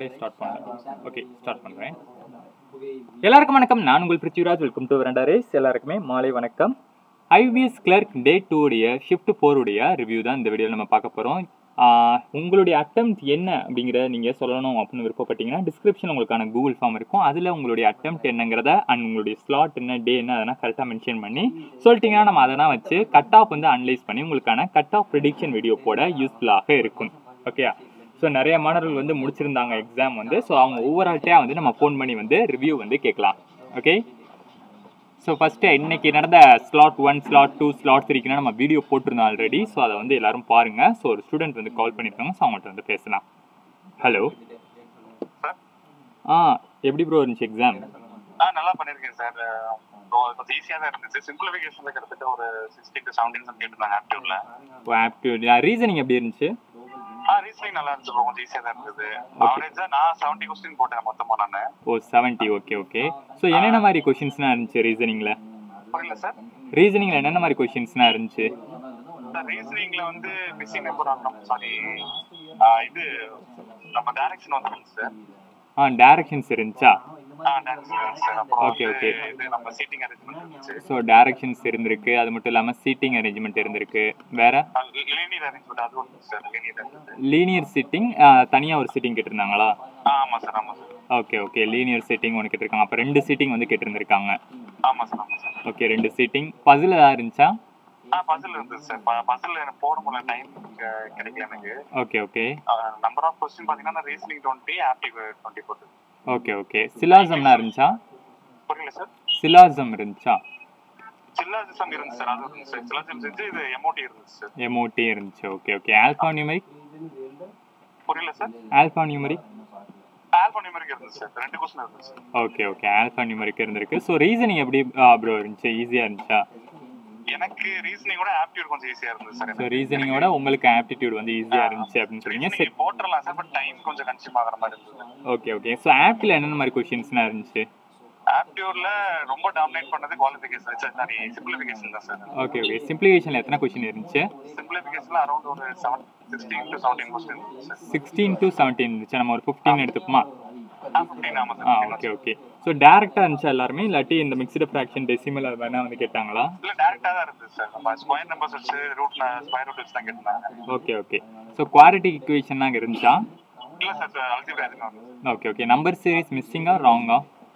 முன்னாடியே ஸ்டார்ட் பண்ணேன் okay start பண்ணுறேன் எல்லாருக்கும் வணக்கம் நான் உங்கள் பிருத்திவிராஜ் வெல்கம் டு ரெண்டா ரேஸ் எல்லாருக்குமே மாலை வணக்கம் ஐபிஎஸ் கிளர்க் டே டூ உடைய ஷிஃப்ட் ஃபோருடைய ரிவ்யூ தான் இந்த வீடியோவில் நம்ம பார்க்க போகிறோம் உங்களுடைய அட்டெம்ப்ட் என்ன அப்படிங்கிறத நீங்கள் சொல்லணும் அப்படின்னு விருப்பப்பட்டீங்கன்னா டிஸ்கிரிப்ஷன் உங்களுக்கான கூகுள் ஃபார்ம் இருக்கும் அதில் உங்களுடைய அட்டெம்ப்ட் என்னங்கிறத அண்ட் உங்களுடைய ஸ்லாட் என்ன டே என்ன அதெல்லாம் கரெக்டாக மென்ஷன் பண்ணி சொல்லிட்டீங்கன்னா நம்ம அதெல்லாம் வச்சு கட் ஆஃப் வந்து அனலைஸ் பண்ணி உங்களுக்கான கட் ஆஃப் ப்ரிடிக்ஷன் வீடியோ போட யூஸ்ஃபுல்லாக இருக்கும் ஓகே ஸோ நிறைய மாணவர்கள் வந்து முடிச்சிருந்தாங்க எக்ஸாம் வந்து ஸோ அவங்க ஓவரால்ட்டே வந்து நம்ம ஃபோன் பண்ணி வந்து ரிவ்யூ வந்து கேட்கலாம் ஓகே ஸோ ஃபஸ்ட்டு இன்னைக்கு நடந்த slot one slot two slot த்ரீக்குனா நம்ம வீடியோ போட்டிருந்தோம் ஆல்ரெடி ஸோ அதை வந்து எல்லாரும் பாருங்கள் ஸோ ஒரு ஸ்டூடெண்ட் வந்து கால் பண்ணியிருக்காங்க ஸோ அவங்கள்ட்ட வந்து பேசலாம் ஹலோ ஆ எப்படி ப்ரோ இருந்துச்சு எக்ஸாம் ஆ நல்லா பண்ணிருக்கேன் சார் கொஞ்சம் ஈஸியா தான் இருந்துச்சு சிம்பிளிஃபிகேஷன்ல கிட்டத்தட்ட ஒரு சிக்ஸ்டி டு செவன்டீன் சம் கேட்டிருந்தாங்க ஆப்டியூட்ல ஆப்டியூட் ரீசனிங் எப்படி இருந்துச்சு ஆ ரீசனிங் நல்லா இருந்துச்சு bro. கொஞ்சம் ஈஸியா தான் இருந்தது ஆவரேஜா நான் செவன்டி கொஸ்டின் போட்டேன் மொத்தமா நானு ஓ செவன்ட்டி ஓகே ஓகே ஸோ என்னென்ன மாதிரி கொஷின்ஸ்லாம் இருந்துச்சு ரீசனிங்கில் புரியல சார் ரீசனிங்கில் என்னென்ன மாதிரி கொஷின்ஸ்லாம் இருந்துச்சு சார் ரீசனிங்ல வந்து மிஸ்ஸிங் நம்பர் ஆகணும் சாரி இது நம்ம டைரக்ஷன் வந்துருந்துச்சு சார் ஆ டேரக்ஷன்ஸ் இருந்துச்சா ஆ டைரக்ஷன் இருந்துச்சு சார் அப்புறம் Okay, வந்து okay. இது நம்ம சீட்டிங் அரேஞ்ச்மெண்ட் இருந்துச்சு ஸோ டேரக்ஷன்ஸ் இருந்திருக்கு அது மட்டும் இல்லாமல் சீட்டிங் அரேஞ்ச்மெண்ட் இருந்திருக்கு வேற லீனியர் அரேஞ்ச்மெண்ட் அது ஒன்று sir linear arrangement linear sitting தனியாக ஒரு சிட்டிங் கேட்டிருந்தாங்களா ஆமா சார் ஆமா sir okay okay linear sitting ஒன்று கேட்டிருக்காங்க அப்போ ரெண்டு சீட்டிங் வந்து கேட்டிருந்திருக்காங்க ஆமா சார் ஆமா சார் ஓகே ரெண்டு சீட்டிங் பசில் ஏதாவது இருந்துச்சா ஆ பசில் இருந்துச்சு சார் பசில் எனக்கு போட முடியல டைம் கிடைக்கல எனக்கு okay okay number of question பாத்தீங்கன்னா ரீசனிங் டுவெண்ட்டி ஆப்டி டுவெண்ட்டி போட்டு ஓகே ஓகே சிலாசம்னா இருந்துச்சா புரியல சார் சிலாசம் இருந்துச்சா சில்லாஜிசம் இருந்துச்சு சார் அது இருந்துச்சு சில்லாஜிசம் இருந்துச்சு இது எம்ஓடி இருந்துச்சு சார் எம்ஓடி இருந்துச்சு ஓகே ஓகே ஆல்ஃபா நியூமரிக் புரியல sir alphanumeric alphanumeric இருந்துச்சு சார் ரெண்டு கொஸ்டின் இருந்துச்சு ஓகே ஓகே ஆல்ஃபா நியூமரிக் இருந்திருக்கு ஸோ ரீசனிங் எப்படி ப்ரோ இருந்துச்சு ஈஸியாக இருந்துச்சா எனக்கு ரீசனிங்கோட ஆப்டியூட் கொஞ்சம் ஈஸியா இருந்துச்சு சார் ஸோ ரீசனிங்கோட உங்களுக்கு ஆப்டிடியூட் வந்து ஈஸியாக இருந்துச்சு அப்படின்னு சொல்றீங்க சரி ரீசனிங் போட்டுறலாம் சார் பட் டைம் கொஞ்சம் கன்சியூம் ஆகிற மாதிரி இருந்தது ஓகே ஓகே ஸோ ஆப்பில் என்னென்ன மாதிரி கொஷின்ஸ்லாம் இருந்துச்சு ஆப்டியூர்ல ரொம்ப டாமினேட் பண்ணது குவாலிஃபிகேஷன் சாரி சிம்பிளிஃபிகேஷன் தான் சார் ஓகே ஓகே சிம்பிளிஃபிகேஷனில் எத்தனை கொஷின் இருந்துச்சு சிம்பிளிஃபிகேஷன்ல அரௌண்ட் ஒரு seven sixteen to seventeen question sir sixteen to seventeen இருந்துச்சு நம்ம ஒரு ஃபிஃப்டீன் எடுத்துப்போமா ஆ ஃபிஃப்டீன் ஆமா ஆ சார் ஓகே ஓகே ஸோ டேரெக்டாக இருந்துச்சா எல்லாருமே இல்லாட்டி இந்த மிக்சடு ஃப்ராக்ஷன் டெசிமல் அது வேணா வந்து கேட்டாங்களா இல்ல டைரக்டா தான் இருந்துச்சு சார் நம்ம ஸ்கொயர் நம்பர்ஸ் வச்சு ரூட் ஸ்கொயர் ரூட் வச்சு தான் கேட்டிருந்தாங்க okay okay so quadratic equation அங்கே இருந்துச்சா இல்ல சார் சார் அல்ஜிபிரா எதுவும் வந்து ஓகே ஓகே நம்பர் சீரிஸ் மிஸ்ஸிங்கா ராங்கா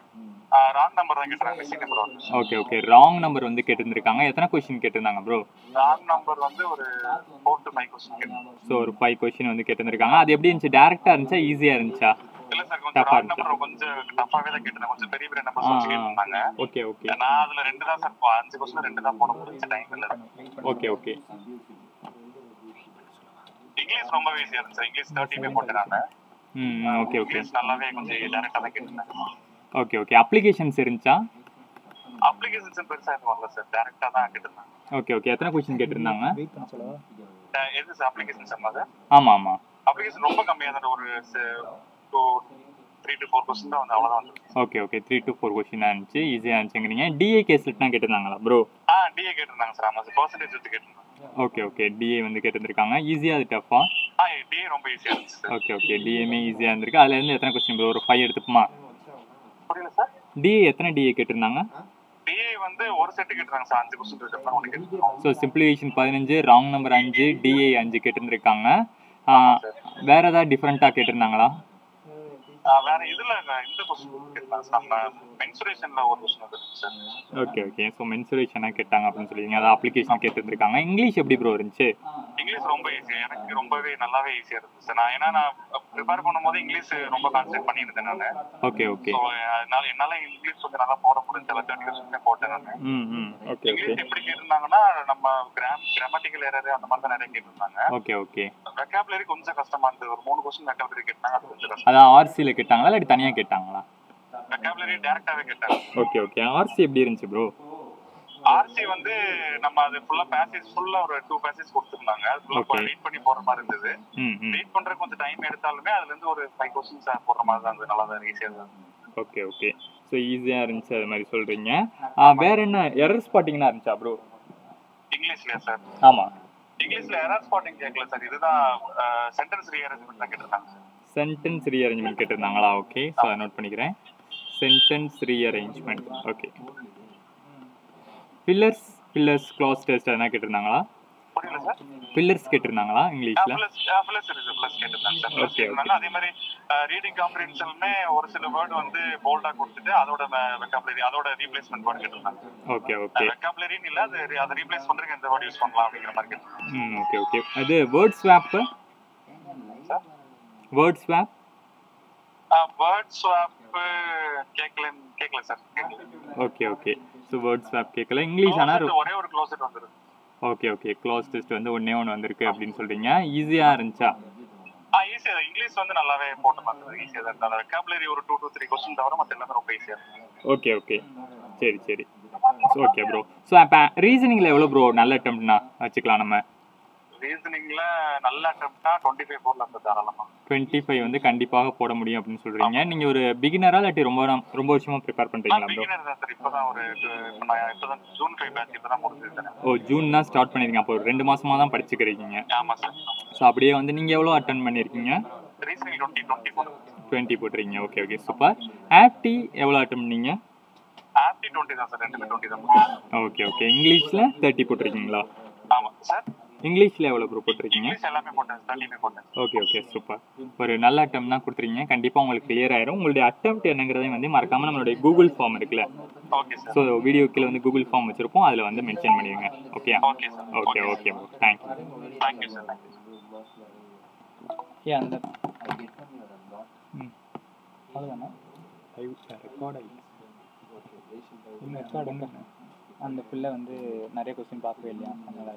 ராங் நம்பர் தான் கேட்டாங்க மிஸ்ஸிங் நம்பர் வந்து ஓகே ஓகே ராங் நம்பர் வந்து கேட்டிருந்திருக்காங்க எத்தனை கொஷின் கேட்டிருந்தாங்க ப்ரோ ராங் நம்பர் வந்து ஒரு ஃபோர் டு ஃபைவ் கொஸ்டின் கேட்டாங்க ஸோ ஒரு ஃபைவ் கொஷின் வந்து கேட்டிருந்திருக்காங்க அது எப்படி இருந்துச்சு டேரெக்டாக இருந்துச்சா ஈஸியாக இருந்துச்சா இல்ல சார் கொஞ்சம் Tough ஆ ராங் நம்பர் கொஞ்சம் டஃபாவே தான் கேட்டாங்க கொஞ்சம் பெரிய பெரிய நம்பர்ஸ் வச்சு கேட்டிருந்தாங்க ஓகே ஓகே நான் அதுல ரெண்டு தான் சார் போ- அஞ்சு கொஸ்டின் ரெண்டு தான் போட முடிஞ்ச டைம் இல்ல ஓகே ஓகே இங்கிலீஷ் ரொம்ப ஈஸியா இருந்துச்சு இங்கிலீஷ் தேர்ட்டி ஃபைவ் போட்டேன் நான் ம் ஓகே ஓகே இங்கிலீஷ் நல்லாவே கொஞ்சம் டைரக்டா தான் கேட்டிருந்தாங்க ஓகே ஓகே அப்ளிகேஷன்ஸ் இருந்துச்சா அப்ளிகேஷன்ஸ் பெருசா எதுவும் வரல சார் டைரக்டா தான் கேட்டிருந்தாங்க ஓகே ஓகே எத்தனை கொஷின் கேட்டிருந்தாங்க அஹ் எது சார் அப்ளிகேஷன் சார் சார் ஆமாம் ஆமாம் அப்ளிகேஷன் ரொம்ப கம்மியா தான் ஒரு two three to four question தான் வந்து அவ்வளவுதான் வந்து okay okay three to four கொஷினாக இருந்துச்சு ஈஸியாக இருந்துச்சுங்கிறீங்க டிஏ கேஸ்லெட்னா கேட்டிருந்தாங்களா ப்ரோ ஆ டிஏ கேட்டிருந்தாங்க சார் ஆமா சார் பர்சன்டேஜ் எடுத்து கேட்டிருந்தாங்க ஓகே ஓகே டிஏ வந்து கேட்டிருந்திருக்காங்க ஈஸியாக அது டஃபா ஆ டிஏ ரொம்ப ஈஸியா இருந்துச்சு சார் ஓகே ஓகே டிஏமே ஈஸியாக இருந்திருக்கு அதுல இருந்து எத்தனை கொஸ்டின் ப்ரோ ஒரு ஃபைவ் எடுத்துப்போமா புரியல சார் டிஏ எத்தனை டிஏ கேட்டிருந்தாங்க டிஏ வந்து ஒரு செட்டு கேட்டிருக்காங்க சார் அஞ்சு கொஸ்டின் இருக்கு ஒன்று கேட்டிருக்காங்க ஸோ சிம்பிளிஃபிகேஷன் பதினஞ்சு ராங் நம்பர் அஞ்சு டிஏ அஞ்சு கேட்டிருந்திருக்காங்க ஆ, வேற ஏதாவது டிஃப்ரெண்ட்டாக கேட்டிருந்தாங்களா ஆ, வேற இதுல இந்த கொஸ்டின் கேட்டிருக்காங்க சார் நம்ம மென்சுரேஷன்ல ஒரு கொஸ்டின் வந்துருக்கு சார் ஓகே ஓகே ஸோ மென்சுரேஷனாக கேட்டாங்க அப்படின்னு சொல்லிங்க அதான் அப்ளிகேஷன் கேட்டிருந்திருக்காங்க இங்கிலீஷ் எப்படி ப்ரோ இருந்துச்சு இங்கிலீஷ் ரொம்ப ஈஸியா எனக்கு ரொம்பவே நல்லாவே ஈஸியா இருந்துச்சு சார் நான் ஏன்னா நான் ப்ரிப்பேர் பண்ணும்போது இங்கிலீஷ் ரொம்ப கான்சென்ட் பண்ணியிருந்தேன் நான் ஓகே ஓகே ஸோ அதனால என்னால இங்கிலீஷ் வந்து நல்லா போட முடிஞ்ச தேர்ட்டி கொஸ்டின் போட்டேன் நான் ம் ம் ஓகே ஓகே இங்கிலீஷ் எப்படி கேட்டிருந்தாங்கன்னா நம்ம கிராம் கிராமட்டிக்கல் எரர் அந்த மாதிரி தான் நிறைய கேட்டிருந்தாங்க ஓகே ஓகே வெக்காபுலரி கொஞ்சம் கஷ்டமா இருந்தது ஒரு மூணு கொஸ்டின் வெக்காபுலரி கேட்டாங்க அது கொஞ்சம் கஷ்டம் அதான் ஆர்சியில் கேட்டாங்களா இல்லாட்டி தனியாக கேட்டாங்களா வெக்காபுலரி டேரக்டாவே கேட்டாங்க ஓகே ஓகே ஆர்சி எப்படி இருந்துச்சு ப்ரோ ஆர்சி வந்து நம்ம அது ஃபுல்லா பேசேஜ் ஃபுல்லா ஒரு டூ பேசேஜ் கொடுத்துருந்தாங்க அது ஃபுல்லா Okay. ரீட் பண்ணி போற மாதிரி இருந்தது ம் ம் ரீட் பண்றதுக்கு கொஞ்சம் டைம் எடுத்தாலுமே அதுல இருந்து ஒரு ஃபைவ் கொஸ்டின்ஸ் போடுற மாதிரி தான் இருந்தது நல்லா தான் ஈஸியா இருந்தது ஓகே ஓகே ஸோ ஈஸியாக இருந்துச்சு அது மாதிரி சொல்கிறீங்க வேற என்ன எரர் ஸ்பாட்டிங்னா இருந்துச்சா ப்ரோ இங்கிலீஷ்லயா சார் ஆமாம் இங்கிலீஷ்ல எரர் ஸ்பாட்டிங் கேட்கல சார் இதுதான் சென்டென்ஸ் ரீஅரேஞ்ச்மெண்ட் தான் கேட்டிருந்தாங்க சென்டென்ஸ் ரீஅரேஞ்ச்மெண்ட் கேட்டிருந்தாங்களா ஓகே ஸோ அதை நோட் பண்ணிக்கிறேன் sentence rearrangement okay fillers fillers class test எதனா கேட்டிருந்தாங்களா புரியல சார் பில்லர்ஸ் கேட்டிருந்தாங்களா இங்கிலீஷில் பிளஸ் பிளஸ் இருக்கு பிளஸ் கேட்டிருந்தாங்க சார் பிளஸ் Okay, கேட்டிருந்தாங்க அதே மாதிரி ரீடிங் காம்ப்ரிஹென்ஷனுமே ஒரு சில வேர்டு வந்து போல்டா கொடுத்துட்டு அதோட வெக்காபுலரி அதோட ரீப்ளேஸ்மெண்ட் வேர்டு கேட்டிருந்தாங்க ஓகே ஓகே வெக்காபுலரின்னு இல்ல அது re- அதை ரீப்ளேஸ் பண்றதுக்கு எந்த வேர்டு யூஸ் பண்ணலாம் அப்படிங்கிற மாதிரி கேட்டிருந்தாங்க ம் ஓகே ஓகே அது word swap sir word swap word swap கேட்கல கேட்கல சார் கேட்கல okay okay so word swap கேட்கல இங்கிலீஷ் ஆனால் Closet ஒரே ஒரு க்ளோசெட் வந்துருக்கு ஓகே ஓகே க்ளோஸ் டெஸ்ட் வந்து ஒன்றே ஒன்று வந்திருக்கு அப்படின்னு சொல்கிறீங்க ஈஸியாக இருந்துச்சா ஆ ஈஸியா இங்கிலீஷ் வந்து நல்லாவே போட்டு பார்த்தது ஈஸியா தான் இருந்தது வெக்காபுலரி ஒரு டூ டூ த்ரீ கொஸ்டின் தவிர மத்த எல்லாமே ரொம்ப ஈஸியா இருக்கு ஓகே ஓகே சரி சரி ஓகே ப்ரோ ஸோ அப்போ ரீசனிங்கில் எவ்வளோ ப்ரோ நல்ல அட்டம்ப்ட்னா வச்சுக்கலாம் நம்ம ரீசனிங்ல நல்ல அட்டம்ப்டா டுவெண்ட்டி ஃபைவ் போர்ல இருந்து தாராளமா டுவெண்ட்டி ஃபைவ் வந்து கண்டிப்பாக போட முடியும் அப்படின்னு சொல்கிறீங்க நீங்கள் ஒரு பிகினரா இல்லாட்டி ரொம்ப நாள் ரொம்ப வருஷமா ப்ரிப்பேர் பண்ணுறீங்களா ப்ரோ பிகினர் தான் சார் இப்பதான் ஒரு two- இப்ப நான் இப்பதான் ஜூன் ஃபைவ் பேட்ச் இப்பதான் முடிஞ்சது சார் ஓ ஜூன் தான் ஸ்டார்ட் பண்ணிருக்கீங்க அப்போ ஒரு ரெண்டு மாசமா தான் படிச்சுக்கிறீங்க ஆமா சார் ஸோ அப்படியே வந்து நீங்கள் எவ்வளோ அட்டன் பண்ணியிருக்கீங்க reasoning twenty twenty four twenty போட்டுறீங்க ஓகே ஓகே சூப்பர் ஆப்டி எவ்வளோ அட்டன் பண்ணீங்க ஆப்டி டுவெண்ட்டி தான் சார் ரெண்டுமே டுவெண்ட்டி தான் முடியும் ஓகே ஓகே இங்கிலீஷில் தேர்ட்டி போட்டிருக்கீங்களா ஆமா சார் இங்கிலீஷில் எவ்வளோ ப்ரோ போட்டிருக்கீங்க இங்கிலீஷ் எல்லாமே போட்டேன் தேர்ட்டிமே போட்டேன் ஓகே ஓகே சூப்பர் ஒரு நல்ல அட்டம் தான் கொடுத்துருக்கீங்க கண்டிப்பாக உங்களுக்கு கிளியர் ஆயிரும் உங்களுடைய அட்டம்ப்ட் என்னங்கிறதையும் வந்து மறக்காம நம்மளுடைய கூகுள் ஃபார்ம் இருக்குல்ல ஓகே சார் ஸோ வீடியோ கீழே வந்து கூகுள் ஃபார்ம் வச்சிருப்போம் அதில் வந்து மென்ஷன் பண்ணிடுங்க okay okay sir okay okay bro thank you thank you sir thank you ஏன் அந்த ம் அவ்வளோதானே ரெக்கார்ட் ஆகிடுச்சு இன்னும் ரெக்கார்ட் எங்க அந்த பிள்ளை வந்து நிறைய கொஸ்டின் பார்க்கவே இல்லையா அதனால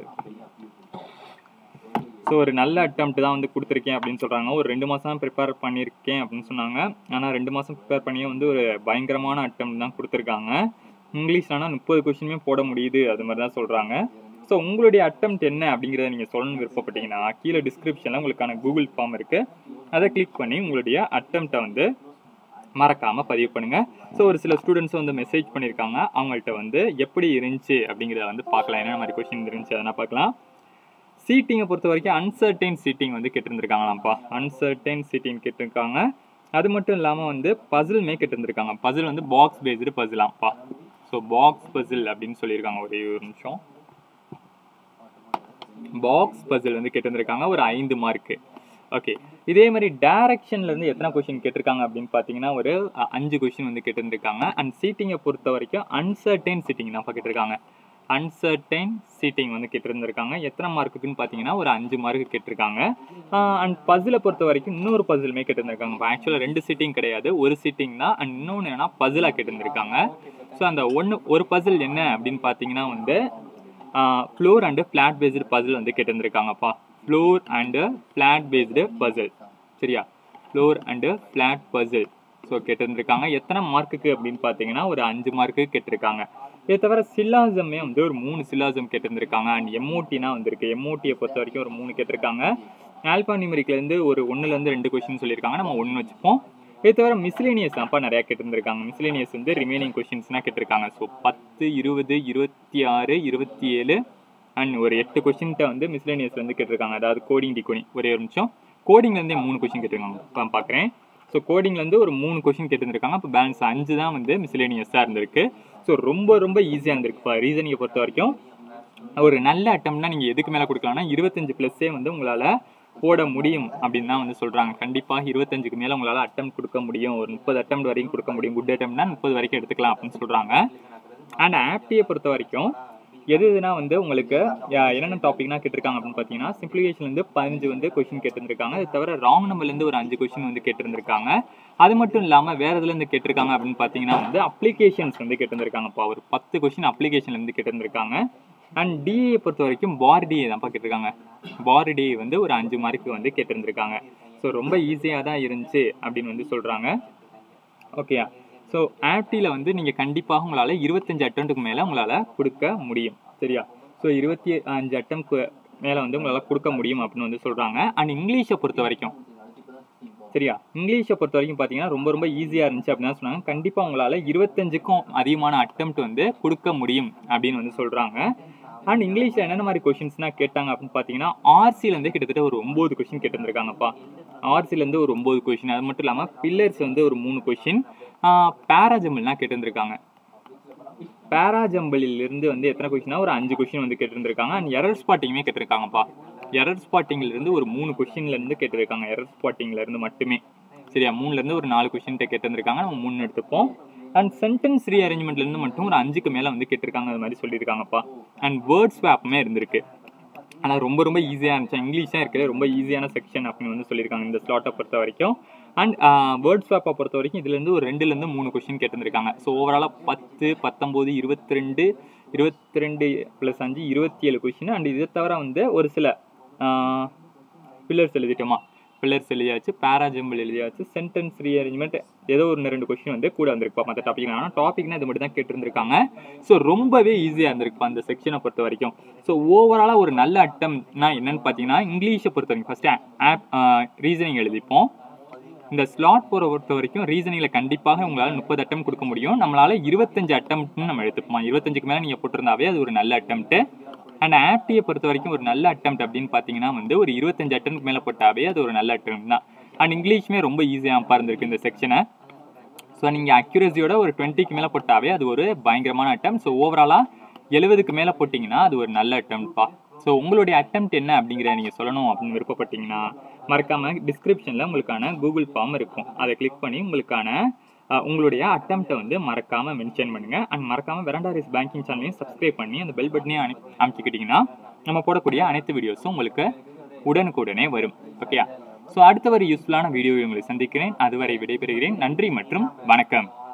ஸோ ஒரு நல்ல அட்டம்ப்ட் தான் வந்து கொடுத்துருக்கேன் அப்படின்னு சொல்கிறாங்க ஒரு ரெண்டு மாதம் ப்ரிப்பேர் பண்ணியிருக்கேன் அப்படின்னு சொன்னாங்க ஆனால் ரெண்டு மாதம் ப்ரிப்பேர் பண்ணியே வந்து ஒரு பயங்கரமான அட்டம் தான் கொடுத்துருக்காங்க இங்கிலீஷ் ஆனால் முப்பது கொஸ்டினுமே போட முடியுது அது மாதிரி தான் சொல்கிறாங்க ஸோ உங்களுடைய அட்டம்ப்ட் என்ன அப்படிங்கிறத நீங்கள் சொல்லணும்னு விருப்பப்பட்டீங்கன்னா கீழே டிஸ்கிரிப்ஷனில் உங்களுக்கான கூகுள் ஃபார்ம் இருக்குது அதை கிளிக் பண்ணி உங்களுடைய அட்டம்ப்டை வந்து மறக்காமல் பதிவு பண்ணுங்கள் ஸோ ஒரு சில ஸ்டூடெண்ட்ஸ் வந்து மெசேஜ் பண்ணியிருக்காங்க அவங்கள்ட்ட வந்து எப்படி இருந்துச்சு அப்படிங்கிறத வந்து பார்க்கலாம் என்னென்ன மாதிரி கொஸ்டின் இருந்துச்சு அதெல்லாம் பார்க்கலாம் சீட்டிங்கை பொறுத்த வரைக்கும் அன்சர்டைன் சீட்டிங் வந்து கேட்டிருந்துருக்காங்களாம்ப்பா அன்சர்டைன் சீட்டிங் கேட்டிருக்காங்க அது மட்டும் இல்லாமல் வந்து பசில்மே கேட்டிருந்துருக்காங்க பசில் வந்து பாக்ஸ் பேஸ்டு பசிலாம்ப்பா ஸோ பாக்ஸ் பசில் அப்படின்னு சொல்லியிருக்காங்க ஒரே ஒரு நிமிஷம் பாக்ஸ் பசில் வந்து கேட்டிருந்திருக்காங்க ஒரு ஐந்து மார்க்கு ஓகே இதே மாதிரி டைரக்ஷன்ல இருந்து எத்தனை கொஸ்டின் கேட்டிருக்காங்க அப்படின்னு பார்த்தீங்கன்னா ஒரு அ, அஞ்சு கொஸ்டின் வந்து கேட்டிருந்திருக்காங்க அண்ட் சீட்டிங்கை பொறுத்த வரைக்கும் அன்சர்டைன் சீட்டிங் தான் கேட்டிருக்காங்க அன்சர்டைன் சீட்டிங் வந்து கேட்டிருந்திருக்காங்க எத்தனை மார்க்குன்னு பார்த்தீங்கன்னா ஒரு அஞ்சு மார்க்கு கேட்டிருக்காங்க அண்ட் பசிலை பொறுத்த வரைக்கும் இன்னொரு பசிலுமே கேட்டிருந்திருக்காங்க ஆக்சுவலாக ரெண்டு சீட்டிங் கிடையாது ஒரு சீட்டிங் தான் அண்ட் இன்னொன்று என்னன்னா பசிலாக கேட்டிருந்திருக்காங்க ஸோ அந்த ஒன்று ஒரு பசில் என்ன அப்படின்னு பார்த்தீங்கன்னா வந்து floor and flat based puzzle வந்து கேட்டிருந்திருக்காங்கப்பா floor and flat based puzzle சரியா floor and flat puzzle so கேட்டிருந்திருக்காங்க எத்தனை மார்க்குக்கு அப்படின்னு பார்த்தீங்கன்னா ஒரு அஞ்சு மார்க்கு கேட்டிருக்காங்க இதை தவிர சில்லாசமே வந்து ஒரு மூணு சில்லாசம் கேட்டிருந்திருக்காங்க அண்ட் எம்ஓடினா வந்திருக்கு எம்ஓடியை பொறுத்த வரைக்கும் ஒரு மூணு கேட்டிருக்காங்க ஆல்பா நியூமரிக்லேருந்து ஒரு ஒன்றுலேருந்து ரெண்டு கொஸ்டின் சொல்லியிருக்காங்க நம்ம ஒன்று வச்சுப்போம் இதை தவிர மிஸ்லேனியஸ் தான்ப்பா நிறையா கேட்டிருந்திருக்காங்க மிஸ்லேனியஸ் வந்து ரிமைனிங் கொஸ்டின்ஸ்னால் கேட்டிருக்காங்க ஸோ பத்து இருபது இருபத்தி ஆறு இருபத்தி ஏழு அண்ட் ஒரு எட்டு கொஸ்டின்ட்ட வந்து மிஸ்லேனியஸ் வந்து கேட்டிருக்காங்க அதாவது கோடிங் டிகோடிங் ஒரே ஒரு நிமிஷம் கோடிங்லேருந்தே மூணு கொஸ்டின் கேட்டிருக்காங்க இப்போ பார்க்குறேன் ஸோ கோடிங்லேருந்து ஒரு மூணு கொஸ்டின் கேட்டிருந்திருக்காங்க இப்போ பேலன்ஸ் அஞ்சு தான் வந்து மிஸ்லேனியஸாக இருந்திருக்கு ஸோ ரொம்ப ரொம்ப ஈஸியாக இருந்திருக்குப்பா ரீசனிங்கை பொறுத்த வரைக்கும் ஒரு நல்ல அட்டம்னா நீங்கள் எதுக்கு மேலே கொடுக்கலாம்னா இருபத்தஞ்சு ப்ளஸ்ஸே வந்து உங்களால் போட முடியும் அப்படின்னு தான் வந்து சொல்கிறாங்க கண்டிப்பாக இருபத்தஞ்சுக்கு மேலே உங்களால் அட்டம் கொடுக்க முடியும் ஒரு முப்பது அட்டம் வரைக்கும் கொடுக்க முடியும் குட் அட்டம்னா முப்பது வரைக்கும் எடுத்துக்கலாம் அப்படின்னு சொல்கிறாங்க அண்ட் ஆப்டியை பொறுத்த வரைக்கும் எது எதுனா வந்து உங்களுக்கு யா- என்னென்ன டாபிக்னா கேட்டிருக்காங்க அப்படின்னு பார்த்தீங்கன்னா சிம்பிளிஃபிகேஷன்லேருந்து பதினஞ்சு வந்து கொஷின் கேட்டிருந்திருக்காங்க அது தவிர ராங் நம்பர்லேருந்து ஒரு அஞ்சு கொஷின் வந்து கேட்டிருந்திருக்காங்க அது மட்டும் இல்லாமல் வேறு இதுலேருந்து கேட்டிருக்காங்க அப்படின்னு பார்த்தீங்கன்னா வந்து அப்ளிகேஷன்ஸ் வந்து கேட்டிருந்திருக்காங்கப்பா ஒரு பத்து கொஷின் அப்ளிகேஷன்லேருந்து கேட்டிருந்திருக்காங்க அண்ட் டிஏ பொறுத்த வரைக்கும் பார் டிஏ தான்ப்பா கேட்டிருக்காங்க பார் டிஏ வந்து ஒரு அஞ்சு மார்க்கு வந்து கேட்டிருந்திருக்காங்க ஸோ ரொம்ப ஈஸியாக தான் இருந்துச்சு அப்படின்னு வந்து சொல்கிறாங்க ஓகேயா ஸோ ஆப்டியில் வந்து நீங்கள் கண்டிப்பாக உங்களால் இருபத்தஞ்சு அட்டம்ப்ட்டுக்கு மேலே உங்களால் கொடுக்க முடியும் சரியா ஸோ இருபத்தி அஞ்சு அட்டம்க்கு மேலே வந்து உங்களால் கொடுக்க முடியும் அப்படின்னு வந்து சொல்கிறாங்க அண்ட் இங்கிலீஷை பொறுத்த வரைக்கும் சரியா இங்கிலீஷை பொறுத்த வரைக்கும் பார்த்தீங்கன்னா ரொம்ப ரொம்ப ஈஸியாக இருந்துச்சு அப்படின்னு தான் சொன்னாங்க கண்டிப்பாக உங்களால் இருபத்தஞ்சுக்கும் அதிகமான அட்டம்ப்ட் வந்து கொடுக்க முடியும் அப்படின்னு வந்து சொல்கிறாங்க அண்ட் இங்கிலீஷில் என்னென்ன மாதிரி கொஷின்ஸ்லாம் கேட்டாங்க அப்படின்னு பார்த்தீங்கன்னா ஆர்சிலேருந்து கிட்டத்தட்ட ஒரு ஒம்பது கொஷின் கேட்டிருந்திருக்காங்கப்பா ஆர்சிலேருந்து ஒரு ஒம்பது கொஷின் அது மட்டும் இல்லாமல் பில்லர்ஸ் வந்து ஒரு மூணு கொஷின் பேராஜம்பிள்லாம் கேட்டிருந்திருக்காங்க பேராஜம்பிளில் இருந்து வந்து எத்தனை கொஷினா ஒரு அஞ்சு கொஷின் வந்து கேட்டிருந்திருக்காங்க அண்ட் எரர் ஸ்பாட்டிங்குமே கேட்டிருக்காங்கப்பா எரர் ஸ்பாட்டிங்ல இருந்து ஒரு மூணு கொஷின்ல இருந்து கேட்டிருக்காங்க எரர் ஸ்பாட்டிங்ல இருந்து மட்டுமே சரியா மூணுல இருந்து ஒரு நாலு கொஷின் கேட்டிருந்திருக்காங்க நம்ம மூணு எடுத்துப்போம் அண்ட் சென்டென்ஸ் ரீஅரேஞ்ச்மெண்ட்ல இருந்து மட்டும் ஒரு அஞ்சுக்கு மேல வந்து கேட்டிருக்காங்க அது மாதிரி சொல்லியிருக்காங்கப்பா அண்ட் வேர்ட் ஸ்வாப்புமே இருந்திருக்கு ஆனால் ரொம்ப ரொம்ப ஈஸியாக இருந்துச்சு இங்கிலீஷாக இருக்கிற ரொம்ப ஈஸியான செக்ஷன் அப்படின்னு வந்து சொல்லியிருக்காங்க இந்த ஸ்லாட்டை பொறுத்த வரைக்கும் அண்ட் வேர்ட் ஸ்வாப்பை பொறுத்த வரைக்கும் இதுலேருந்து ஒரு ரெண்டுலேருந்து மூணு கொஷின் கேட்டிருந்திருக்காங்க ஸோ ஓவராலாக பத்து பத்தொம்போது இருபத்தி ரெண்டு இருபத்தி ரெண்டு ப்ளஸ் அஞ்சு இருபத்தி ஏழு கொஷின் அண்ட் இதை தவிர வந்து ஒரு சில பில்லர்ஸ் எழுதிட்டோமா பில்லர்ஸ் எழுதியாச்சு பேராஜம்பிள் எழுதியாச்சு சென்டென்ஸ் ரீஅரேஞ்ச்மெண்ட் ஏதோ ஒரு ரெண்டு கொஸ்டின் வந்து கூட வந்திருக்குப்பா மற்ற டாபிக் ஆனால் டாபிக்னா இது மட்டும் தான் கேட்டிருந்திருக்காங்க ஸோ ரொம்பவே ஈஸியாக இருந்திருக்குப்பா அந்த செக்ஷனை பொறுத்த வரைக்கும் ஸோ ஓவராலாக ஒரு நல்ல அட்டம்னா என்னன்னு பார்த்தீங்கன்னா இங்கிலீஷை பொறுத்த வரைக்கும் ஃபஸ்ட்டு ஆப் ரீசனிங் எழுதிப்போம் இந்த ஸ்லாட் போகிற பொறுத்த வரைக்கும் ரீசனிங்கில் கண்டிப்பாக உங்களால் முப்பது அட்டம் கொடுக்க முடியும் நம்மளால் இருபத்தஞ்சு அட்டம்ப்ட்னு நம்ம எடுத்துப்போம் இருபத்தஞ்சுக்கு மேலே நீங்கள் போட்டிருந்தாவே அது ஒரு நல்ல அட்டம்ப்ட்டு அண்ட் ஆப்டியை பொறுத்த வரைக்கும் ஒரு நல்ல அட்டம்ப்ட் அப்படின்னு பார்த்தீங்கன்னா வந்து ஒரு இருபத்தஞ்சு அட்டம் மேலே போட்டாவே அது ஒரு நல்ல அட்டம் தான் அண்ட் இங்கிலீஷுமே ரொம்ப ஈஸியாக இருந்திருக்கு இந்த செக்ஷனை ஸோ நீங்கள் அக்யூரஸியோட ஒரு டுவெண்ட்டிக்கு மேலே போட்டாவே அது ஒரு பயங்கரமான அட்டம் ஸோ ஓவராலாக எழுபதுக்கு மேலே போட்டிங்கன்னா அது ஒரு நல்ல அட்டம்ப்பா ஸோ உங்களுடைய அட்டம்ப்ட் என்ன அப்படிங்கிற நீங்கள் சொல்லணும் அப்படின்னு விருப்பப்பட்டீங்கன்னா மறக்காமல் டிஸ்கிரிப்ஷனில் உங்களுக்கான கூகுள் ஃபார்ம் இருக்கும் அதை கிளிக் பண்ணி உங்களுக்கான அஹ், உங்களுடைய அட்டம்ப்ட்டை வந்து மறக்காமல் மென்ஷன் பண்ணுங்கள் அண்ட் மறக்காமல் வெரண்டாரிஸ் பேங்கிங் சேனலையும் சப்ஸ்கிரைப் பண்ணி அந்த பெல் பட்டனையும் அனு அமைச்சிக்கிட்டிங்கன்னா நம்ம போடக்கூடிய அனைத்து வீடியோஸும் உங்களுக்கு உடனுக்குடனே வரும் ஓகேயா ஸோ அடுத்த ஒரு யூஸ்ஃபுல்லான வீடியோவை உங்களை சந்திக்கிறேன் அதுவரை விடைபெறுகிறேன் நன்றி மற்றும் வணக்கம்